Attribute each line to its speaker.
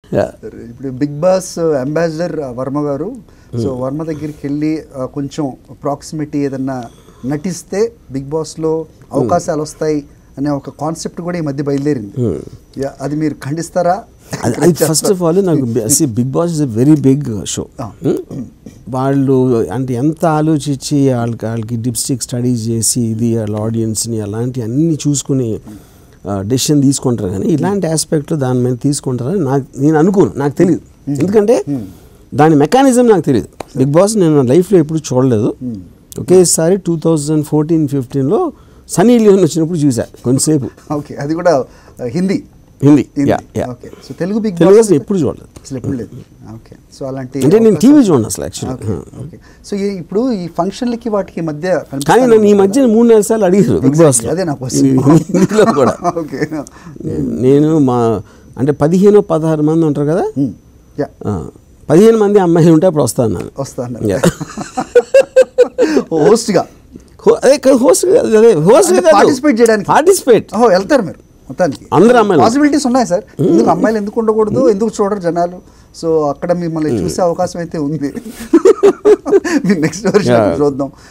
Speaker 1: Yeah.
Speaker 2: ఇప్పుడు big boss ambassador Varma గారు so Varma దగ్గరికి వెళ్ళి ఆ, కొంచెం ప్రాక్సిమిటీ ఏదన్నా నటిస్తే బిగ్ బాస్లో అవకాశాలు వస్తాయి అనే ఒక కాన్సెప్ట్ కూడా ఈ మధ్య బయలుదేరింది Yeah, అది మీరు ఖండిస్తారా
Speaker 1: అది అది ఫస్ట్ ఆఫ్ ఆల్ నాకు Bigg Boss is a very big show వాళ్ళు అంటే ఎంత ఆలోచించి వాళ్ళకి వాళ్ళకి డిప్స్టిక్ స్టడీస్ చేసి ఇది వాళ్ళ ఆడియన్స్ని అలాంటి అన్ని చూసుకుని డెసిషన్ తీసుకుంటారు కానీ ఇలాంటి ఆస్పెక్ట్లో దాని మీద తీసుకుంటారని నాకు నేను అనుకోను నాకు తెలియదు ఎందుకంటే దాని మెకానిజం నాకు తెలియదు బిగ్ బాస్ నేను నా లైఫ్లో ఎప్పుడు చూడలేదు ఒకేసారి టూ థౌజండ్ ఫోర్టీన్ ఫిఫ్టీన్లో సనీ లియోన్ వచ్చినప్పుడు చూసా కొంతసేపు
Speaker 2: ఓకే అది కూడా ఆ, Hindi
Speaker 1: Hindi
Speaker 2: Hindi
Speaker 1: ya ya
Speaker 2: okay so Telugu Bigg
Speaker 1: Telugu
Speaker 2: Boss
Speaker 1: అసలు ఎప్పుడు చూడలేదు
Speaker 2: అసలు ఎప్పుడు లేదు ఓకే సో అలాంటి
Speaker 1: అంటే నేను
Speaker 2: అవకాశం-
Speaker 1: టీవీ చూడండి అసలు
Speaker 2: ఓకే
Speaker 1: యాక్చువల్లీ
Speaker 2: ఓకే సో ఈ- ఇప్పుడు ఈ ఫంక్షన్లకి వాటికి మధ్య
Speaker 1: కానీ
Speaker 2: కనిపిస్తాను
Speaker 1: నన్ను ఈ మధ్య మూడు నెలల సార్లు అడిగారు బిగ్ బాస్
Speaker 2: అదే నా question.
Speaker 1: హిందీలో కూడా
Speaker 2: ఓకే
Speaker 1: నేను మా అంటే పదిహేను పదహారు మంది ఉంటారు కదా
Speaker 2: యా
Speaker 1: ఆ, పదిహేను మంది అమ్మాయిలు ఉంటే అప్పుడు వస్తాను నేను
Speaker 2: వస్తాను
Speaker 1: Yeah.
Speaker 2: హోస్ట్గా
Speaker 1: హో- అదే హోస్ట్ అదే హోస్ట్
Speaker 2: అంటే participate చేయడానికి.
Speaker 1: పార్టిసిపేట్
Speaker 2: ఓహో వెళ్తారు మీరు మొత్తానికి
Speaker 1: అందరు అమ్మాయిలు.
Speaker 2: పాసిబిలిటీస్ ఉన్నాయి సార్ ఎందుకు అమ్మాయిలు ఎందుకు ఉండకూడదు ఎందుకు చూడరు జనాలు సో అక్కడ మిమ్మల్ని చూసే అవకాశం అయితే ఉంది నెక్స్ట్ వర్షన్
Speaker 1: Yeah.
Speaker 2: చూద్దాం